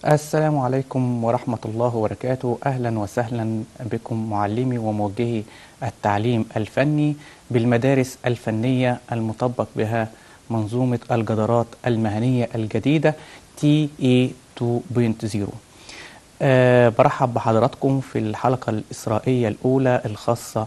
السلام عليكم ورحمة الله وبركاته أهلا وسهلا بكم معلمي وموجهي التعليم الفني بالمدارس الفنية المطبق بها منظومة الجدارات المهنية الجديدة TE 2.0 أه برحب بحضراتكم في الحلقة الإسرائيلية الأولى الخاصة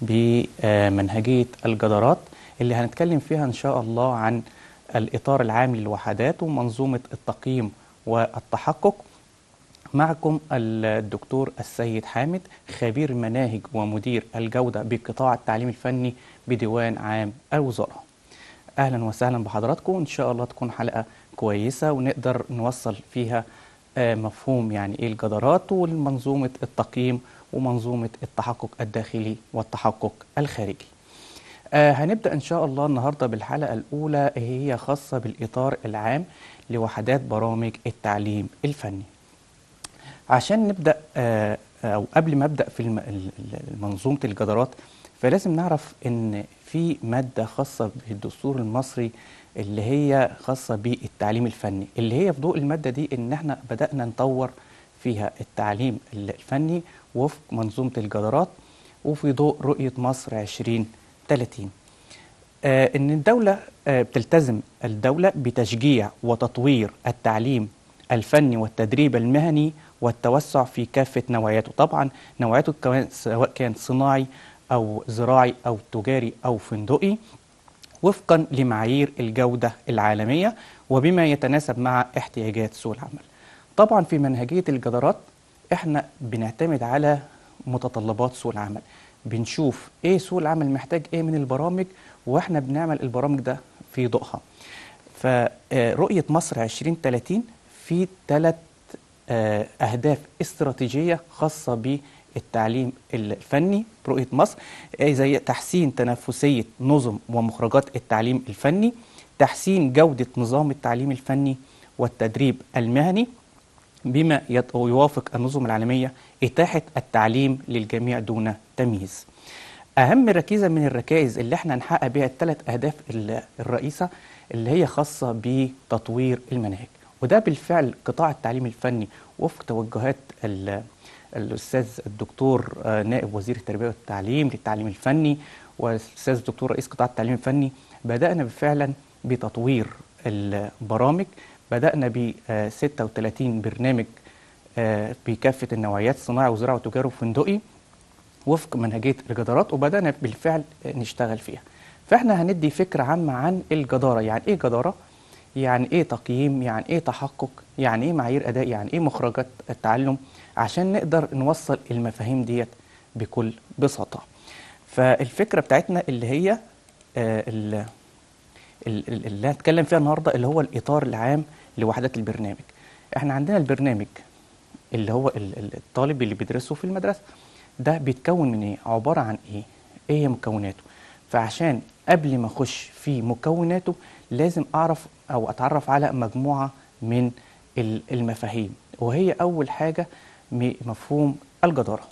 بمنهجية الجدارات اللي هنتكلم فيها إن شاء الله عن الإطار العام للوحدات ومنظومة التقييم والتحقق معكم الدكتور السيد حامد خبير المناهج ومدير الجودة بقطاع التعليم الفني بديوان عام الوزارة أهلا وسهلا بحضراتكم إن شاء الله تكون حلقة كويسة ونقدر نوصل فيها مفهوم يعني إيه الجدارات ومنظومة التقييم ومنظومة التحقق الداخلي والتحقق الخارجي آه هنبدأ إن شاء الله النهاردة بالحلقة الأولى هي خاصة بالإطار العام لوحدات برامج التعليم الفني عشان نبدأ آه أو قبل ما أبدأ في منظومة الجدارات فلازم نعرف إن في مادة خاصة بالدستور المصري اللي هي خاصة بالتعليم الفني اللي هي في ضوء المادة دي إن إحنا بدأنا نطور فيها التعليم الفني وفق منظومة الجدارات وفي ضوء رؤية مصر 2030 آه إن الدولة آه بتلتزم الدولة بتشجيع وتطوير التعليم الفني والتدريب المهني والتوسع في كافة نوعياته طبعا نوعياته كمان سواء كان صناعي أو زراعي أو تجاري أو فندقي وفقا لمعايير الجودة العالمية وبما يتناسب مع احتياجات سوق العمل طبعا في منهجية الجدارات احنا بنعتمد على متطلبات سوق العمل بنشوف ايه سوق العمل محتاج ايه من البرامج واحنا بنعمل البرامج ده في ضوءها فرؤية مصر 2030 في ثلاث أهداف استراتيجية خاصة بالتعليم الفني برؤية مصر زي تحسين تنافسية نظم ومخرجات التعليم الفني تحسين جودة نظام التعليم الفني والتدريب المهني بما يوافق النظم العالمية إتاحة التعليم للجميع دون تمييز أهم ركيزة من الركائز اللي احنا هنحقق بها الثلاث أهداف الرئيسة اللي هي خاصة بتطوير المناهج وده بالفعل قطاع التعليم الفني وفق توجهات الأستاذ الدكتور نائب وزير التربية والتعليم للتعليم الفني والأستاذ الدكتور رئيس قطاع التعليم الفني بدأنا فعلا بتطوير البرامج بدأنا ب 36 برنامج بكافة النوعيات صناعي وزراعي وتجاري وفندقي وفق منهجية الجدارات وبدأنا بالفعل نشتغل فيها فإحنا هندي فكرة عامة عن الجدارة يعني إيه جدارة؟ يعني إيه تقييم؟ يعني إيه تحقق؟ يعني إيه معايير أداء؟ يعني إيه مخرجات التعلم؟ عشان نقدر نوصل المفاهيم ديت بكل بساطة فالفكرة بتاعتنا اللي هي اللي اللي هنتكلم فيها النهارده اللي هو الاطار العام لوحدات البرنامج احنا عندنا البرنامج اللي هو الطالب اللي بيدرسه في المدرسه ده بيتكون من ايه عباره عن ايه ايه هي مكوناته فعشان قبل ما اخش في مكوناته لازم اعرف او اتعرف على مجموعه من المفاهيم وهي اول حاجه مفهوم الجداره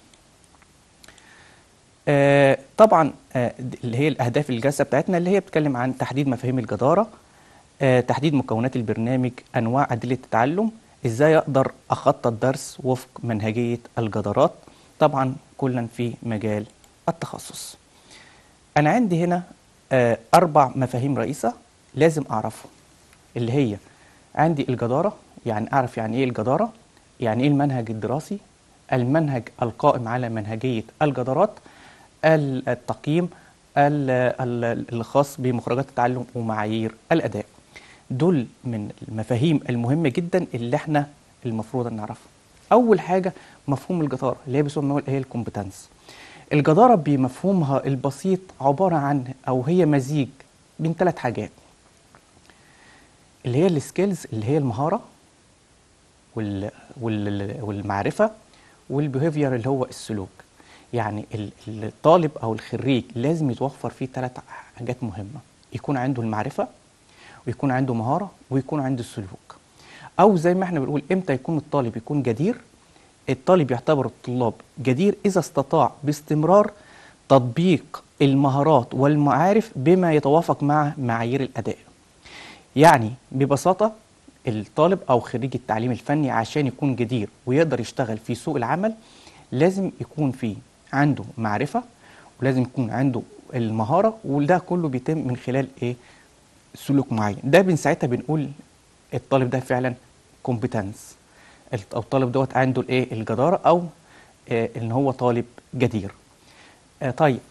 آه طبعا آه اللي هي الاهداف الجلسه بتاعتنا اللي هي بتتكلم عن تحديد مفاهيم الجداره آه تحديد مكونات البرنامج انواع ادله التعلم ازاي اقدر اخطط درس وفق منهجيه الجدارات طبعا كلا في مجال التخصص انا عندي هنا اربع مفاهيم رئيسه لازم اعرفهم اللي هي عندي الجداره يعني اعرف يعني ايه الجداره يعني ايه المنهج الدراسي المنهج القائم على منهجيه الجدارات التقييم الخاص بمخرجات التعلم ومعايير الاداء دول من المفاهيم المهمه جدا اللي احنا المفروض ان نعرفها اول حاجه مفهوم الجداره اللي هي بيسموها هي الكومبتنس الجداره بمفهومها البسيط عباره عن او هي مزيج من ثلاث حاجات اللي هي السكيلز اللي هي المهاره وال والمعرفه والبيهيفير اللي هو السلوك يعني الطالب او الخريج لازم يتوفر فيه ثلاث حاجات مهمه يكون عنده المعرفه ويكون عنده مهاره ويكون عنده السلوك او زي ما احنا بنقول امتى يكون الطالب يكون جدير الطالب يعتبر الطلاب جدير اذا استطاع باستمرار تطبيق المهارات والمعارف بما يتوافق مع معايير الاداء يعني ببساطه الطالب او خريج التعليم الفني عشان يكون جدير ويقدر يشتغل في سوق العمل لازم يكون فيه عنده معرفه ولازم يكون عنده المهاره وده كله بيتم من خلال ايه سلوك معين ده من ساعتها بنقول الطالب ده فعلا كومبتنس او الطالب دوت عنده الايه الجداره او آه ان هو طالب جدير آه طيب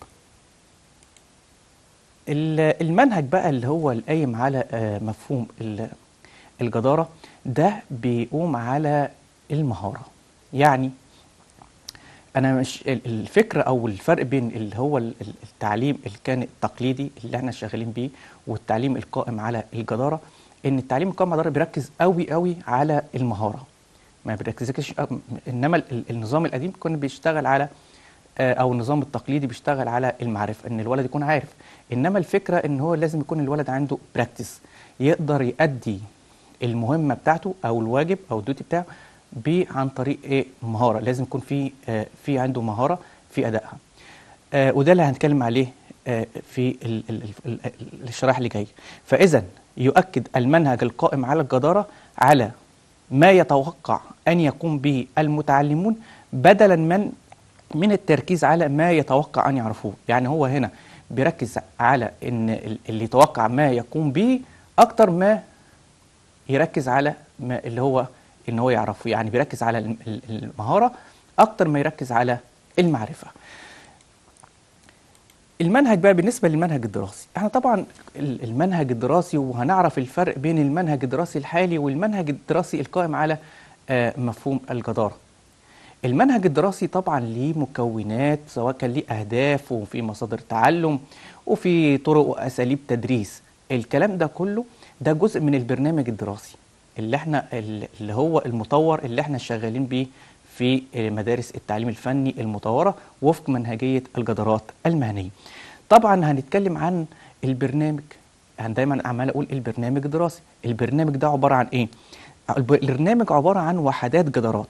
ال- المنهج بقى اللي هو القايم على آه مفهوم ال- الجداره ده بيقوم على المهاره يعني انا مش ال- الفكره او الفرق بين اللي هو ال- ال- التعليم اللي كان التقليدي اللي احنا شغالين بيه والتعليم القائم على الجداره ان التعليم القائم على الجداره بيركز قوي قوي على المهاره ما بيركزش انما ال- النظام القديم كان بيشتغل على آه، او النظام التقليدي بيشتغل على المعرفه ان الولد يكون عارف انما الفكره ان هو لازم يكون الولد عنده براكتس يقدر يؤدي المهمه بتاعته او الواجب او الدوتي بتاعه ب- عن طريق ايه مهاره لازم يكون في آه، في عنده مهاره في ادائها آه، وده اللي هنتكلم عليه آه، في ال- ال- ال- ال- الشرائح اللي جايه فاذا يؤكد المنهج القائم على الجداره على ما يتوقع ان يقوم به المتعلمون بدلا من من التركيز على ما يتوقع ان يعرفوه يعني هو هنا بيركز على ان ال- اللي يتوقع ما يقوم به اكتر ما يركز على ما اللي هو ان هو يعرفه يعني بيركز على الم- ال- المهاره اكتر ما يركز على المعرفه المنهج بقى بالنسبه للمنهج الدراسي احنا طبعا ال- المنهج الدراسي وهنعرف الفرق بين المنهج الدراسي الحالي والمنهج الدراسي القائم على آه، مفهوم الجداره المنهج الدراسي طبعا ليه مكونات سواء كان ليه اهداف وفي مصادر تعلم وفي طرق واساليب تدريس الكلام ده كله ده جزء من البرنامج الدراسي اللي احنا اللي هو المطور اللي احنا شغالين بيه في مدارس التعليم الفني المطوره وفق منهجيه الجدارات المهنيه. طبعا هنتكلم عن البرنامج انا دايما عمال اقول البرنامج الدراسي، البرنامج ده عباره عن ايه؟ البرنامج عباره عن وحدات جدارات.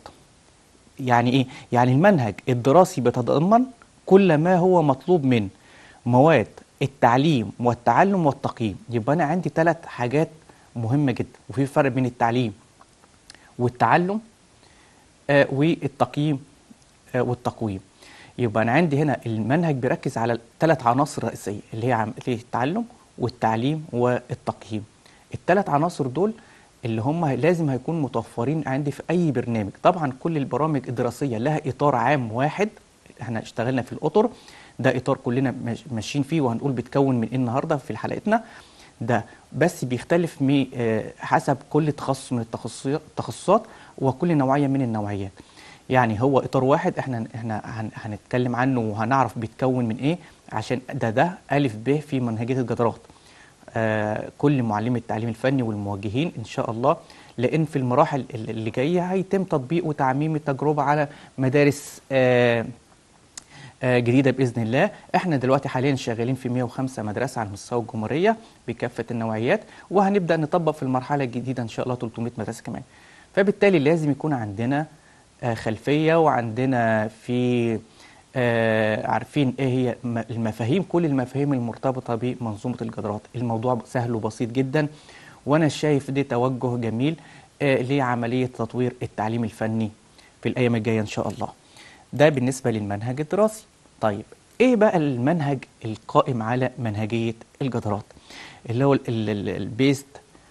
يعني ايه؟ يعني المنهج الدراسي بيتضمن كل ما هو مطلوب من مواد التعليم والتعلم والتقييم، يبقى انا عندي ثلاث حاجات مهمه جدا وفي فرق بين التعليم والتعلم آه، والتقييم آه، والتقويم يبقى انا عندي هنا المنهج بيركز على ثلاث عناصر رئيسيه اللي هي عم- اللي هي التعلم والتعليم والتقييم الثلاث عناصر دول اللي هم لازم هيكونوا متوفرين عندي في اي برنامج طبعا كل البرامج الدراسيه لها اطار عام واحد احنا اشتغلنا في الاطر ده اطار كلنا ماش- ماشيين فيه وهنقول بيتكون من ايه النهارده في حلقتنا ده بس بيختلف مي- آه، حسب كل تخصص من التخصصي- التخصصات وكل نوعيه من النوعيات يعني هو اطار واحد احنا احنا هن- هنتكلم عنه وهنعرف بيتكون من ايه عشان ده ده الف ب في منهجيه الجدارات آه كل معلمي التعليم الفني والموجهين ان شاء الله لان في المراحل اللي اللي جايه هيتم تطبيق وتعميم التجربه على مدارس آه آه، جديده باذن الله احنا دلوقتي حاليا شغالين في 105 مدرسه على مستوى الجمهوريه بكافه النوعيات وهنبدا نطبق في المرحله الجديده ان شاء الله 300 مدرسه كمان فبالتالي لازم يكون عندنا آه، خلفيه وعندنا في آه، عارفين ايه هي م- المفاهيم كل المفاهيم المرتبطه بمنظومه الجدارات الموضوع سهل وبسيط جدا وانا شايف ده توجه جميل آه، لعمليه تطوير التعليم الفني في الايام الجايه ان شاء الله ده بالنسبة للمنهج الدراسي طيب ايه بقى المنهج القائم على منهجية الجدارات اللي هو البيست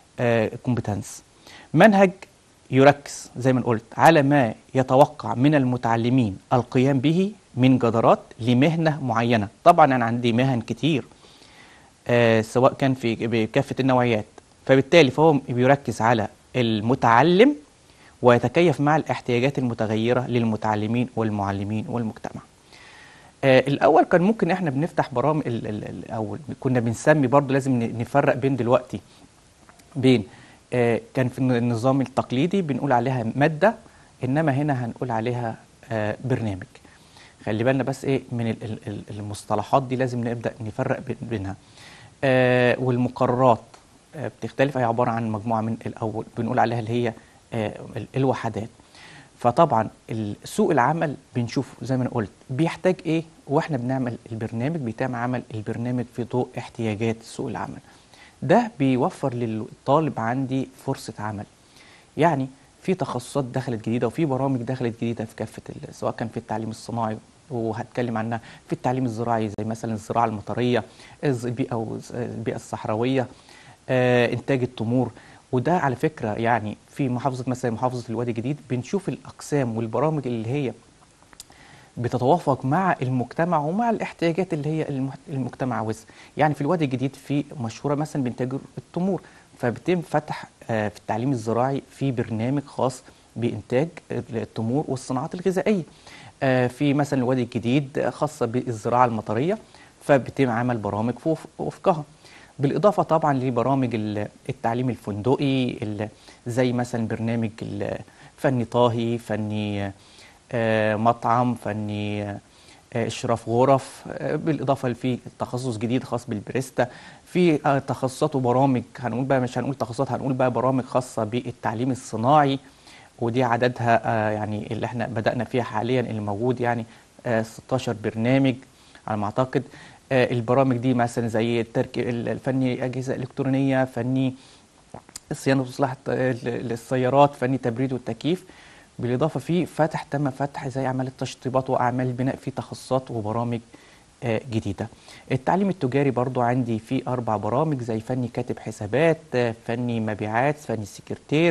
كومبتنس منهج يركز زي ما قلت على ما يتوقع من المتعلمين القيام به من جدارات لمهنة معينة طبعا أنا عندي مهن كتير آه، سواء كان في بكافة النوعيات فبالتالي فهو بيركز على المتعلم ويتكيف مع الاحتياجات المتغيرة للمتعلمين والمعلمين والمجتمع آه الأول كان ممكن إحنا بنفتح برامج ال- ال- ال- أو كنا بنسمي برضو لازم ن- نفرق بين دلوقتي بين آه كان في النظام التقليدي بنقول عليها مادة إنما هنا هنقول عليها آه برنامج خلي بالنا بس ايه من ال- ال- ال- المصطلحات دي لازم نبدا نفرق بين- بينها آه والمقررات آه بتختلف هي عباره عن مجموعه من الاول بنقول عليها اللي هي آه ال- الوحدات فطبعا ال- سوق العمل بنشوف زي ما انا قلت بيحتاج ايه واحنا بنعمل البرنامج بيتم عمل البرنامج في ضوء احتياجات سوق العمل ده بيوفر للطالب عندي فرصه عمل يعني في تخصصات دخلت جديده وفي برامج دخلت جديده في كافه ال- سواء كان في التعليم الصناعي وهتكلم عنها في التعليم الزراعي زي مثلا الزراعه المطريه الز- البيئه والز- البيئه الصحراويه آه، انتاج التمور وده على فكره يعني في محافظه مثلا محافظه الوادي الجديد بنشوف الاقسام والبرامج اللي هي بتتوافق مع المجتمع ومع الاحتياجات اللي هي المح- المجتمع عاوزها يعني في الوادي الجديد في مشهوره مثلا بانتاج التمور فبيتم فتح آه، في التعليم الزراعي في برنامج خاص بانتاج التمور والصناعات الغذائيه آه، في مثلا الوادي الجديد خاصه بالزراعه المطريه فبيتم عمل برامج وف- وفقها بالاضافه طبعا لبرامج ال- التعليم الفندقي ال- زي مثلا برنامج ال- فني طاهي فني آه، مطعم فني آه، اشراف غرف آه، بالاضافه لفي تخصص جديد خاص بالبريستا في آه، تخصصات وبرامج هنقول بقى مش هنقول تخصصات هنقول بقى برامج خاصه بالتعليم الصناعي ودي عددها آه، يعني اللي احنا بدأنا فيها حاليا اللي موجود يعني آه، 16 برنامج على ما اعتقد آه، البرامج دي مثلا زي الترك الفني اجهزه الكترونيه فني صيانه وتصليح الت- السيارات فني تبريد والتكييف بالاضافه في فتح تم فتح زي اعمال التشطيبات واعمال البناء في تخصصات وبرامج آه، جديده التعليم التجاري برضو عندي في اربع برامج زي فني كاتب حسابات آه، فني مبيعات فني سكرتير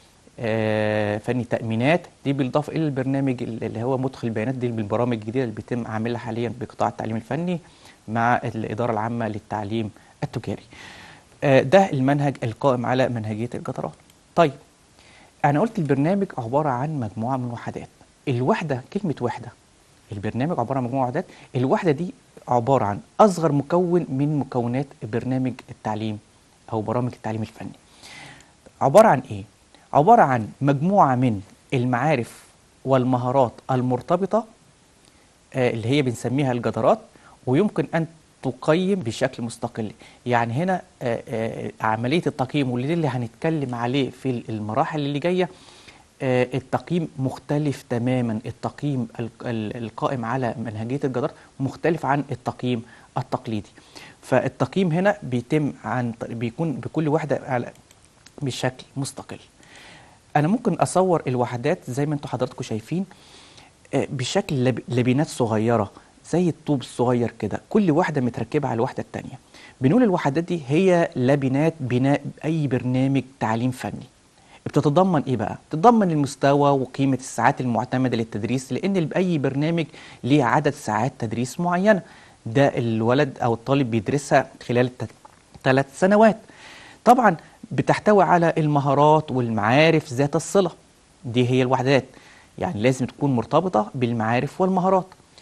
آه، فني تأمينات دي بالإضافة إلى البرنامج اللي هو مدخل البيانات دي بالبرامج الجديدة اللي بيتم عاملها حاليا بقطاع التعليم الفني مع الإدارة العامة للتعليم التجاري آه، ده المنهج القائم على منهجية الجدارات طيب أنا قلت البرنامج عبارة عن مجموعة من وحدات الوحدة كلمة وحدة البرنامج عبارة عن مجموعة وحدات الوحدة دي عبارة عن أصغر مكون من مكونات برنامج التعليم أو برامج التعليم الفني عبارة عن إيه؟ عبارة عن مجموعة من المعارف والمهارات المرتبطة آه، اللي هي بنسميها الجدارات ويمكن أن تقيم بشكل مستقل يعني هنا آه، آه، عملية التقييم واللي اللي هنتكلم عليه في المراحل اللي جاية آه، التقييم مختلف تماما التقييم ال- ال- القائم على منهجية الجدار مختلف عن التقييم التقليدي فالتقييم هنا بيتم عن بيكون بكل واحدة على بشكل مستقل انا ممكن اصور الوحدات زي ما انتم حضراتكم شايفين آه، بشكل لب- لبنات صغيره زي الطوب الصغير كده كل واحده متركبه على الواحده التانية بنقول الوحدات دي هي لبنات بناء اي برنامج تعليم فني بتتضمن ايه بقى بتتضمن المستوى وقيمه الساعات المعتمده للتدريس لان اي برنامج ليه عدد ساعات تدريس معينه ده الولد او الطالب بيدرسها خلال ثلاث سنوات طبعا بتحتوي على المهارات والمعارف ذات الصلة دي هي الوحدات يعني لازم تكون مرتبطة بالمعارف والمهارات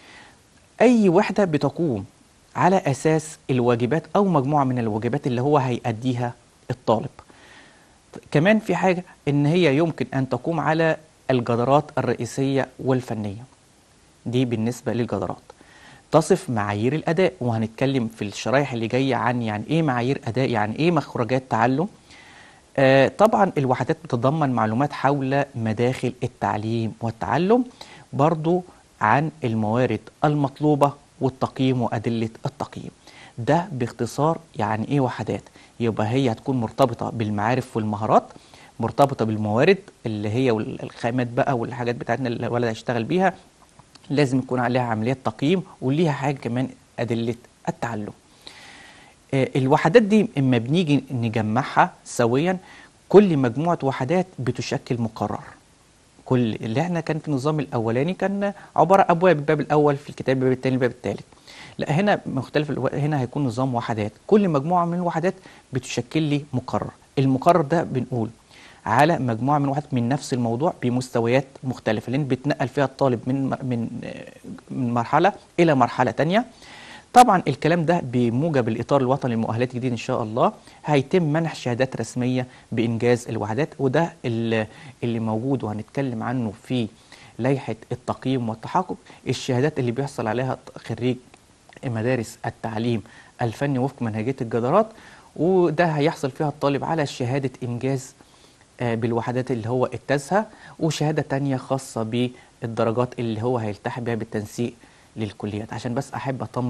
أي وحدة بتقوم على أساس الواجبات أو مجموعة من الواجبات اللي هو هيأديها الطالب كمان في حاجة إن هي يمكن أن تقوم على الجدارات الرئيسية والفنية دي بالنسبة للجدارات تصف معايير الأداء وهنتكلم في الشرايح اللي جاية عن يعني إيه معايير أداء يعني إيه مخرجات تعلم آه طبعا الوحدات بتتضمن معلومات حول مداخل التعليم والتعلم برضو عن الموارد المطلوبة والتقييم وأدلة التقييم ده باختصار يعني إيه وحدات يبقى هي هتكون مرتبطة بالمعارف والمهارات مرتبطة بالموارد اللي هي الخامات بقى والحاجات بتاعتنا اللي الولد هيشتغل بيها لازم يكون عليها عمليات تقييم وليها حاجة كمان أدلة التعلم آه، الوحدات دي اما بنيجي نجمعها سويا كل مجموعة وحدات بتشكل مقرر كل اللي احنا كان في النظام الاولاني كان عبارة ابواب الباب الاول في الكتاب الباب الثاني الباب الثالث لا هنا مختلف الو... هنا هيكون نظام وحدات كل مجموعة من الوحدات بتشكل لي مقرر المقرر ده بنقول على مجموعة من الوحدات من نفس الموضوع بمستويات مختلفة لأن بتنقل فيها الطالب من من من مرحلة إلى مرحلة تانية طبعا الكلام ده بموجب الإطار الوطني للمؤهلات الجديد إن شاء الله هيتم منح شهادات رسمية بإنجاز الوحدات وده اللي, اللي موجود وهنتكلم عنه في لائحة التقييم والتحقق الشهادات اللي بيحصل عليها خريج مدارس التعليم الفني وفق منهجية الجدارات وده هيحصل فيها الطالب على شهادة إنجاز آه، بالوحدات اللي هو اجتازها وشهادة تانية خاصة بالدرجات اللي هو هيلتحق بها بالتنسيق للكليات عشان بس أحب أطمن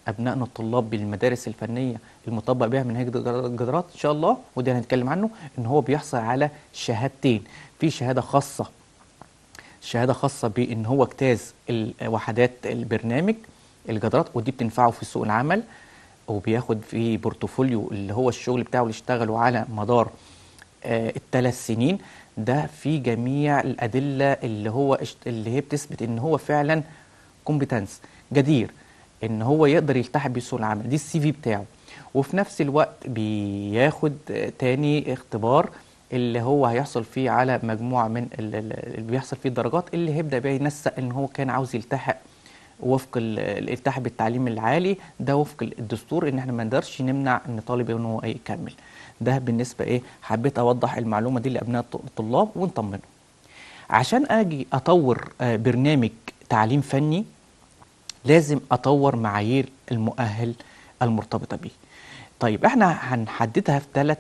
ابنائنا الطلاب بالمدارس الفنيه المطبق بها منهج الجدارات ان شاء الله وده هنتكلم عنه ان هو بيحصل على شهادتين في شهاده خاصه شهاده خاصه بان هو اجتاز ال- وحدات البرنامج الجدارات ودي بتنفعه في سوق العمل وبياخد في بورتفوليو اللي هو الشغل بتاعه اللي اشتغله على مدار آه الثلاث سنين ده في جميع الادله اللي هو اشت- اللي هي بتثبت ان هو فعلا كومبتنس جدير ان هو يقدر يلتحق بسوق العمل دي السي في بتاعه وفي نفس الوقت بياخد آه، تاني اختبار اللي هو هيحصل فيه على مجموعه من ال- ال- اللي بيحصل فيه الدرجات اللي هيبدا بقى ينسق ان هو كان عاوز يلتحق وفق ال- الالتحاق بالتعليم العالي ده وفق الدستور ان احنا ما نقدرش نمنع ان طالب ان هو إيه يكمل ده بالنسبه ايه حبيت اوضح المعلومه دي لابناء الط- الطلاب ونطمنهم عشان اجي اطور آه، برنامج تعليم فني لازم اطور معايير المؤهل المرتبطه بيه طيب احنا هنحددها في ثلاث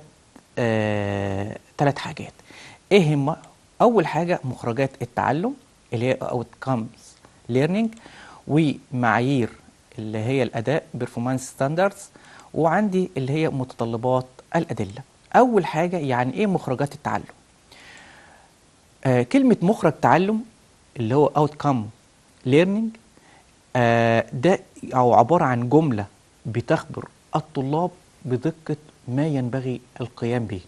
آه، ثلاث حاجات ايه هم اول حاجه مخرجات التعلم اللي هي outcomes learning ومعايير اللي هي الاداء performance standards وعندي اللي هي متطلبات الادله اول حاجه يعني ايه مخرجات التعلم آه كلمه مخرج تعلم اللي هو outcome learning آه ده او عباره عن جمله بتخبر الطلاب بدقه ما ينبغي القيام به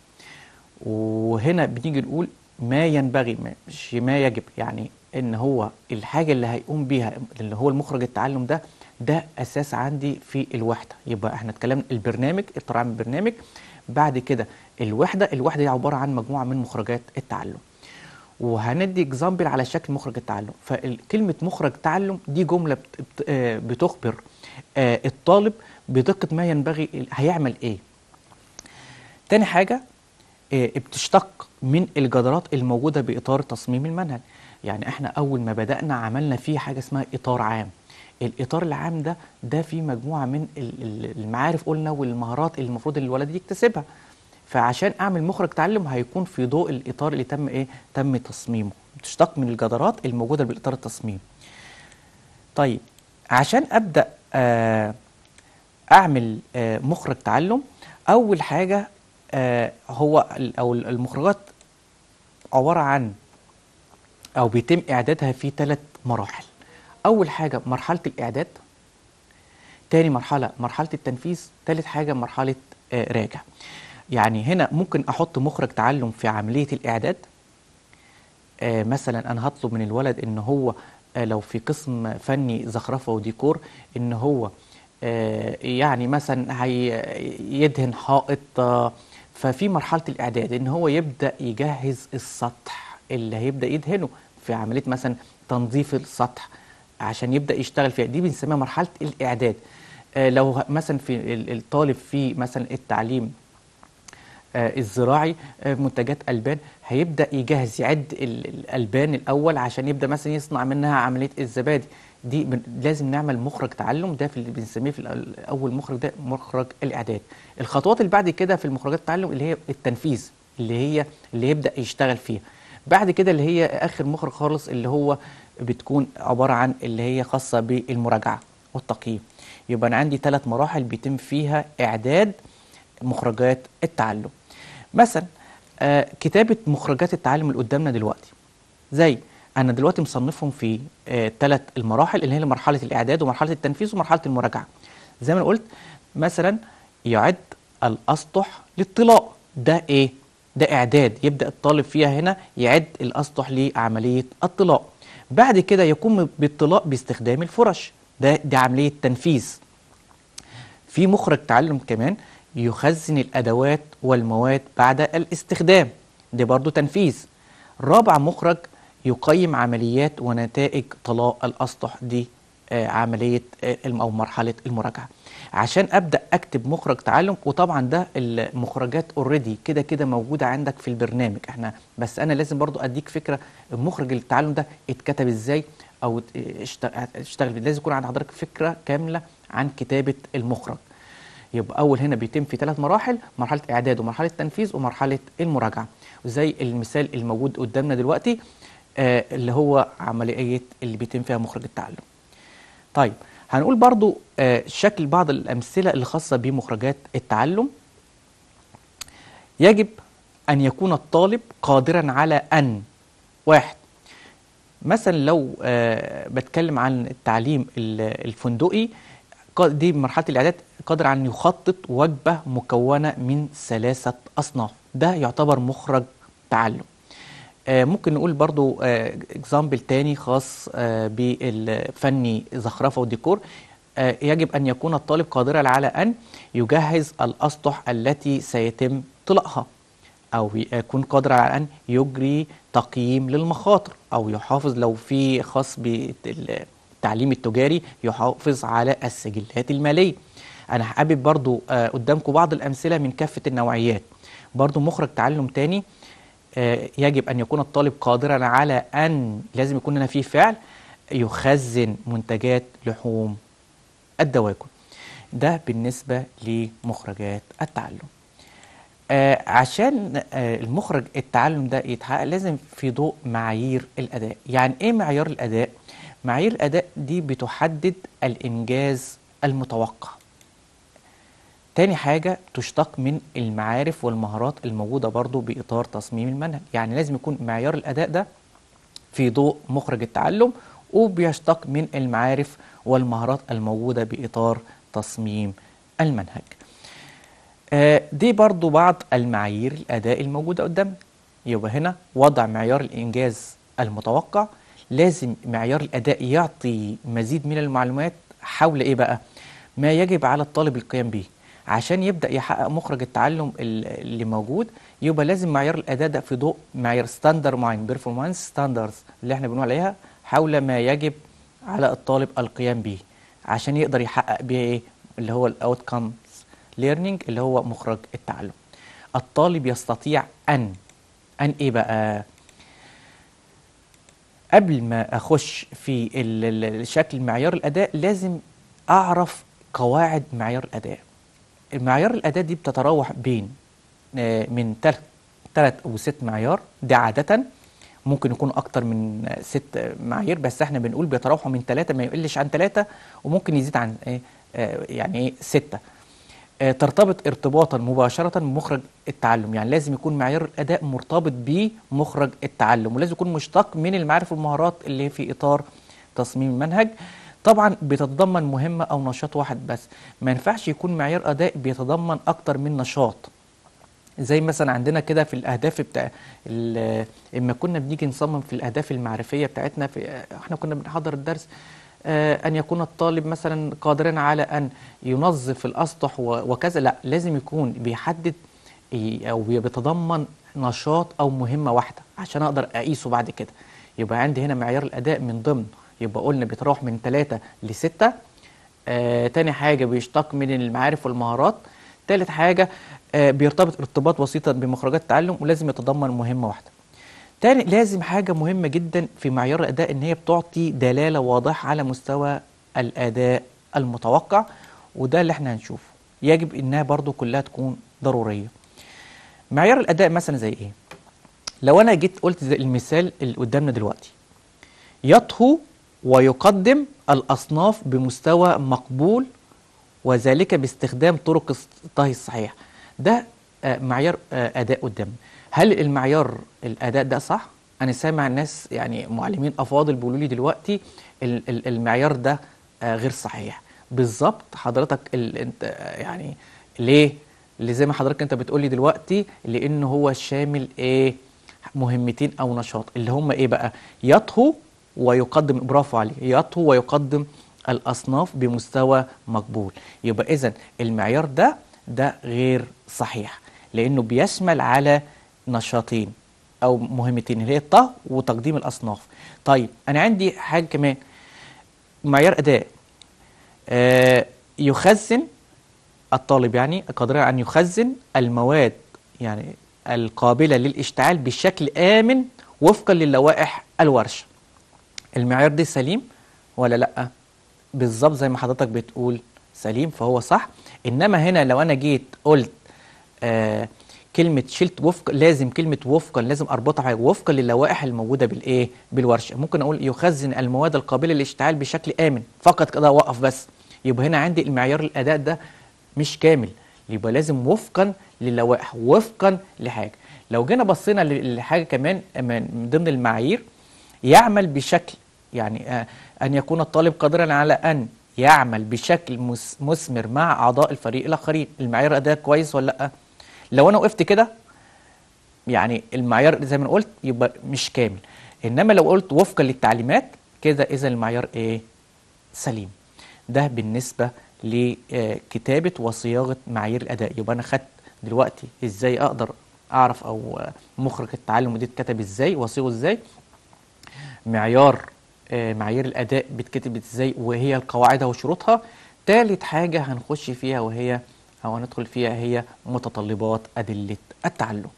وهنا بنيجي نقول ما ينبغي ما- مش ما يجب يعني ان هو الحاجه اللي هيقوم بيها اللي هو المخرج التعلم ده ده اساس عندي في الوحده يبقى احنا اتكلمنا البرنامج اطلاع من البرنامج بعد كده الوحده الوحده دي عباره عن مجموعه من مخرجات التعلم وهندي اكزامبل على شكل مخرج التعلم فكلمه مخرج تعلم دي جمله بت- بت- آه، بتخبر آه، الطالب بدقه ما ينبغي هيعمل ايه تاني حاجة آه، بتشتق من الجدارات الموجودة بإطار تصميم المنهج يعني احنا أول ما بدأنا عملنا فيه حاجة اسمها إطار عام الإطار العام ده ده فيه مجموعة من ال- ال- المعارف قلنا والمهارات اللي المفروض الولد يكتسبها فعشان أعمل مخرج تعلم هيكون في ضوء الإطار اللي تم إيه تم تصميمه بتشتق من الجدارات الموجودة بإطار التصميم طيب عشان أبدأ آه اعمل آه، مخرج تعلم اول حاجه آه، هو ال- او المخرجات عباره عن او بيتم اعدادها في ثلاث مراحل اول حاجه مرحله الاعداد تاني مرحله مرحله التنفيذ ثالث حاجه مرحله آه، راجع يعني هنا ممكن احط مخرج تعلم في عمليه الاعداد آه، مثلا انا هطلب من الولد ان هو آه، لو في قسم فني زخرفه وديكور ان هو آه، يعني مثلا هيدهن حائط آه، ففي مرحله الاعداد ان هو يبدا يجهز السطح اللي هيبدا يدهنه في عمليه مثلا تنظيف السطح عشان يبدا يشتغل فيها دي بنسميها مرحله الاعداد آه، لو ه- مثلا في ال- الطالب في مثلا التعليم آه، الزراعي آه، منتجات البان هيبدا يجهز يعد ال- الالبان الاول عشان يبدا مثلا يصنع منها عمليه الزبادي دي بن- لازم نعمل مخرج تعلم ده في اللي بنسميه في الأول- اول مخرج ده مخرج الاعداد الخطوات اللي بعد كده في المخرجات التعلم اللي هي التنفيذ اللي هي اللي يبدا يشتغل فيها بعد كده اللي هي اخر مخرج خالص اللي هو بتكون عباره عن اللي هي خاصه بالمراجعه والتقييم يبقى انا عندي ثلاث مراحل بيتم فيها اعداد مخرجات التعلم مثلا آه كتابة مخرجات التعلم اللي قدامنا دلوقتي زي أنا دلوقتي مصنفهم في ثلاث المراحل اللي هي مرحلة الإعداد ومرحلة التنفيذ ومرحلة المراجعة زي ما أنا قلت مثلا يعد الأسطح للطلاء ده إيه؟ ده إعداد يبدأ الطالب فيها هنا يعد الأسطح لعملية الطلاء بعد كده يقوم بالطلاء باستخدام الفرش ده دي عملية تنفيذ في مخرج تعلم كمان يخزن الأدوات والمواد بعد الاستخدام ده برضو تنفيذ رابع مخرج يقيم عمليات ونتائج طلاء الأسطح دي آه عملية آه الم- أو مرحلة المراجعة عشان أبدأ أكتب مخرج تعلم وطبعا ده المخرجات اوريدي كده كده موجودة عندك في البرنامج احنا بس أنا لازم برضو أديك فكرة مخرج التعلم ده اتكتب ازاي أو اشت- اشتغل بيه. لازم يكون عند حضرتك فكرة كاملة عن كتابة المخرج يبقى اول هنا بيتم في ثلاث مراحل مرحله اعداد ومرحله تنفيذ ومرحله المراجعه وزي المثال الموجود قدامنا دلوقتي آه اللي هو عمليه اللي بيتم فيها مخرج التعلم طيب هنقول برضو آه، شكل بعض الأمثلة اللي خاصة بمخرجات التعلم يجب أن يكون الطالب قادرا على أن واحد مثلا لو آه، بتكلم عن التعليم ال- الفندقي قا- دي مرحلة الإعداد قادر على أن يخطط وجبة مكونة من ثلاثة أصناف ده يعتبر مخرج تعلم آه، ممكن نقول برضو اكزامبل تاني خاص آه، بالفني زخرفة وديكور آه، يجب أن يكون الطالب قادرا على أن يجهز الأسطح التي سيتم طلاقها أو يكون قادر على أن يجري تقييم للمخاطر أو يحافظ لو في خاص بالتعليم التجاري يحافظ على السجلات المالية أنا حابب برضو آه، قدامكم بعض الأمثلة من كافة النوعيات برضو مخرج تعلم تاني آه، يجب أن يكون الطالب قادرا على أن لازم يكون هنا فيه فعل يخزن منتجات لحوم الدواجن ده بالنسبة لمخرجات التعلم آه عشان آه المخرج التعلم ده يتحقق لازم في ضوء معايير الأداء يعني إيه معيار الأداء؟ معايير الأداء دي بتحدد الإنجاز المتوقع تاني حاجة تشتق من المعارف والمهارات الموجودة برضو بإطار تصميم المنهج يعني لازم يكون معيار الأداء ده في ضوء مخرج التعلم وبيشتق من المعارف والمهارات الموجودة بإطار تصميم المنهج آه، دي برضو بعض المعايير الأداء الموجودة قدامنا يبقى هنا وضع معيار الإنجاز المتوقع لازم معيار الأداء يعطي مزيد من المعلومات حول إيه بقى ما يجب على الطالب القيام به عشان يبدأ يحقق مخرج التعلم ال- اللي موجود يبقى لازم معيار الأداء ده في ضوء معيار ستاندر معين بيرفورمانس ستاندرز اللي احنا بنقول عليها حول ما يجب على الطالب القيام به عشان يقدر يحقق بيه ايه اللي هو الاوتكمز ليرنينج اللي هو مخرج التعلم الطالب يستطيع ان ان ايه بقى قبل ما اخش في ال- ال- الشكل معيار الاداء لازم اعرف قواعد معيار الاداء معيار الاداء دي بتتراوح بين آه، من ثلاث ثلاث او ست معيار ده عاده ممكن يكون اكتر من آه، ست معايير بس احنا بنقول بيتراوحوا من ثلاثه ما يقلش عن ثلاثه وممكن يزيد عن ايه آه، يعني ايه سته آه، ترتبط ارتباطا مباشرة بمخرج التعلم يعني لازم يكون معيار الأداء مرتبط بمخرج التعلم ولازم يكون مشتق من المعارف والمهارات اللي في إطار تصميم المنهج طبعا بتتضمن مهمة أو نشاط واحد بس ما ينفعش يكون معيار أداء بيتضمن أكتر من نشاط زي مثلا عندنا كده في الاهداف بتاع ال- اما كنا بنيجي نصمم في الاهداف المعرفيه بتاعتنا في احنا كنا بنحضر الدرس آه، ان يكون الطالب مثلا قادرا على ان ينظف الاسطح و- وكذا لا لازم يكون بيحدد ي- او بيتضمن نشاط او مهمه واحده عشان اقدر اقيسه بعد كده يبقى عندي هنا معيار الاداء من ضمن يبقى قلنا بيتراوح من ثلاثة لستة آه، تاني حاجة بيشتق من المعارف والمهارات تالت حاجة آه، بيرتبط ارتباط وسيطا بمخرجات التعلم ولازم يتضمن مهمة واحدة تاني لازم حاجة مهمة جدا في معيار الأداء إن هي بتعطي دلالة واضحة على مستوى الأداء المتوقع وده اللي احنا هنشوفه يجب إنها برضو كلها تكون ضرورية معيار الأداء مثلا زي إيه لو أنا جيت قلت زي المثال اللي قدامنا دلوقتي يطهو ويقدم الأصناف بمستوى مقبول وذلك باستخدام طرق الطهي الصحيح ده آه، معيار آه، أداء قدامنا هل المعيار الأداء ده صح؟ أنا سامع ناس يعني معلمين أفاضل بيقولوا لي دلوقتي ال- ال- المعيار ده آه، غير صحيح بالظبط حضرتك ال- انت آه، يعني ليه؟ اللي زي ما حضرتك انت بتقولي دلوقتي لأن هو شامل إيه؟ مهمتين أو نشاط اللي هم إيه بقى؟ يطهو ويقدم برافو عليه يطهو ويقدم الأصناف بمستوى مقبول يبقى إذا المعيار ده ده غير صحيح لأنه بيشمل على نشاطين أو مهمتين اللي هي الطهو وتقديم الأصناف طيب أنا عندي حاجة كمان معيار أداء آه يخزن الطالب يعني قادر على أن يخزن المواد يعني القابلة للاشتعال بشكل آمن وفقا للوائح الورشة المعيار ده سليم ولا لا بالظبط زي ما حضرتك بتقول سليم فهو صح انما هنا لو انا جيت قلت آه كلمة شلت وفق لازم كلمة وفقا لازم أربطها بحاجة وفقا للوائح الموجودة بالإيه؟ بالورشة ممكن أقول يخزن المواد القابلة للاشتعال بشكل آمن فقط كده أوقف بس يبقى هنا عندي المعيار الأداء ده مش كامل يبقى لازم وفقا للوائح وفقا لحاجة لو جينا بصينا ل- لحاجة كمان من ضمن المعايير يعمل بشكل يعني آه، أن يكون الطالب قادرا على أن يعمل بشكل مس- مثمر مع أعضاء الفريق الآخرين المعيار ده كويس ولا لأ لو أنا وقفت كده يعني المعيار زي ما أنا قلت يبقى مش كامل إنما لو قلت وفقا للتعليمات كده إذا المعيار إيه سليم ده بالنسبة لكتابة وصياغة معايير الأداء يبقى أنا خدت دلوقتي إزاي أقدر أعرف أو آه، مخرج التعلم دي اتكتب إزاي وصيغه إزاي معيار آه، معايير الأداء بتكتب إزاي وهي القواعد وشروطها تالت حاجة هنخش فيها وهي أو هندخل فيها هي متطلبات أدلة التعلم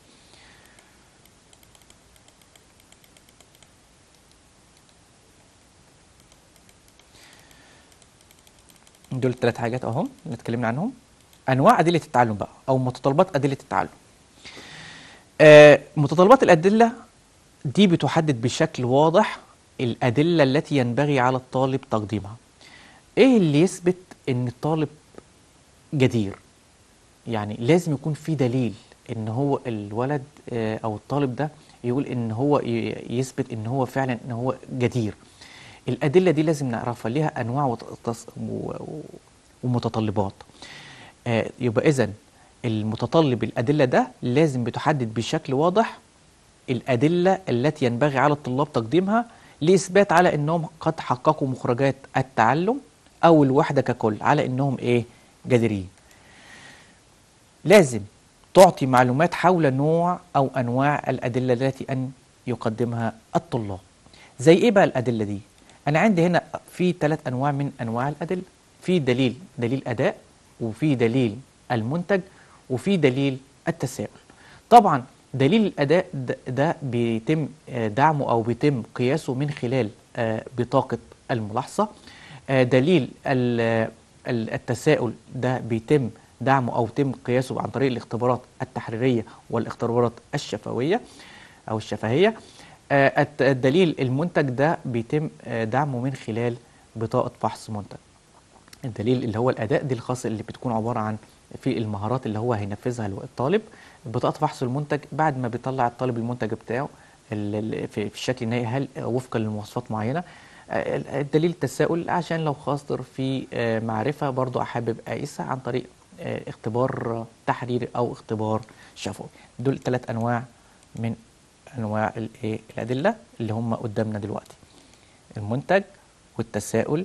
دول ثلاث حاجات اهم اللي اتكلمنا عنهم انواع ادله التعلم بقى او متطلبات ادله التعلم آه متطلبات الادله دي بتحدد بشكل واضح الادله التي ينبغي على الطالب تقديمها ايه اللي يثبت ان الطالب جدير يعني لازم يكون في دليل ان هو الولد آه، او الطالب ده يقول ان هو ي- يثبت ان هو فعلا ان هو جدير الادله دي لازم نعرفها ليها انواع وتص- و- و- ومتطلبات آه، يبقى اذا المتطلب الادله ده لازم بتحدد بشكل واضح الادله التي ينبغي على الطلاب تقديمها لاثبات على انهم قد حققوا مخرجات التعلم او الوحده ككل على انهم ايه جديرين لازم تعطي معلومات حول نوع أو أنواع الأدلة التي أن يقدمها الطلاب زي إيه بقى الأدلة دي؟ أنا عندي هنا في ثلاث أنواع من أنواع الأدلة في دليل دليل أداء وفي دليل المنتج وفي دليل التساؤل طبعا دليل الأداء ده, ده بيتم آه، دعمه أو بيتم قياسه من خلال آه، بطاقة الملاحظة آه، دليل ال- ال- التساؤل ده بيتم دعمه او يتم قياسه عن طريق الاختبارات التحريريه والاختبارات الشفويه او الشفهيه آه، الت- الدليل المنتج ده بيتم آه، دعمه من خلال بطاقه فحص منتج الدليل اللي هو الاداء دي الخاص اللي بتكون عباره عن في المهارات اللي هو هينفذها الطالب بطاقه فحص المنتج بعد ما بيطلع الطالب المنتج بتاعه ال- ال- في في الشكل النهائي هل وفقا لمواصفات معينه آه، الدليل التساؤل عشان لو خاطر في آه، معرفه برضو حابب اقيسها عن طريق آه، اختبار تحريري او اختبار شفوي دول ثلاث انواع من انواع الايه الادله اللي هم قدامنا دلوقتي المنتج والتساؤل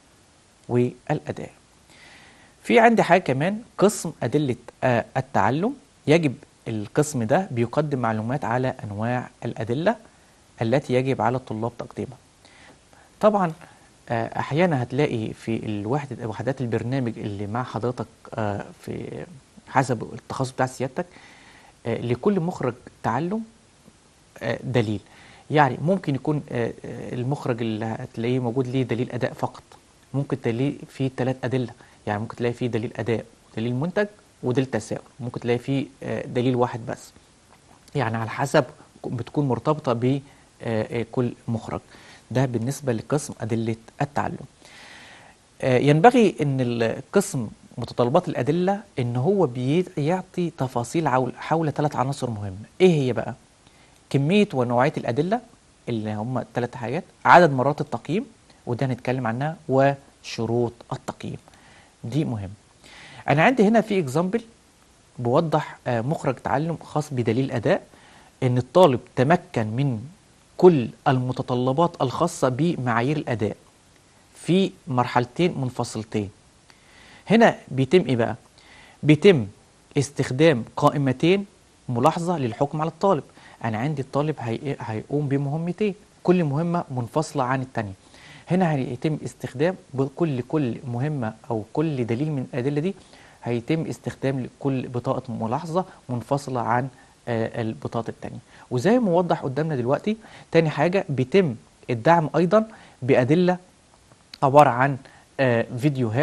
والاداء في عندي حاجه كمان قسم ادله آه، التعلم يجب القسم ده بيقدم معلومات على انواع الادله التي يجب على الطلاب تقديمها طبعا آه، احيانا هتلاقي في الوحده وحدات البرنامج اللي مع حضرتك آه، في حسب التخصص بتاع سيادتك آه، لكل مخرج تعلم آه، دليل يعني ممكن يكون آه، آه، المخرج اللي هتلاقيه موجود ليه دليل اداء فقط ممكن تلاقيه فيه ثلاث ادله يعني ممكن تلاقي فيه دليل اداء ودليل منتج ودليل تساؤل ممكن تلاقي فيه آه، دليل واحد بس يعني على حسب بتكون مرتبطه بكل مخرج ده بالنسبه لقسم ادله التعلم آه، ينبغي ان القسم متطلبات الادله ان هو بيعطي تفاصيل حول حول ثلاث عناصر مهمه ايه هي بقى كميه ونوعيه الادله اللي هم ثلاث حاجات عدد مرات التقييم وده هنتكلم عنها وشروط التقييم دي مهم انا عندي هنا في اكزامبل بوضح آه، مخرج تعلم خاص بدليل اداء ان الطالب تمكن من كل المتطلبات الخاصه بمعايير الاداء في مرحلتين منفصلتين هنا بيتم ايه بقى بيتم استخدام قائمتين ملاحظه للحكم على الطالب انا عندي الطالب هي... هيقوم بمهمتين كل مهمه منفصله عن الثانيه هنا هيتم استخدام بكل كل مهمه او كل دليل من الادله دي هيتم استخدام لكل بطاقه ملاحظه منفصله عن آه، البطاقه الثانيه وزي ما موضح قدامنا دلوقتي تاني حاجه بيتم الدعم ايضا بادله عباره عن آه، فيديوهات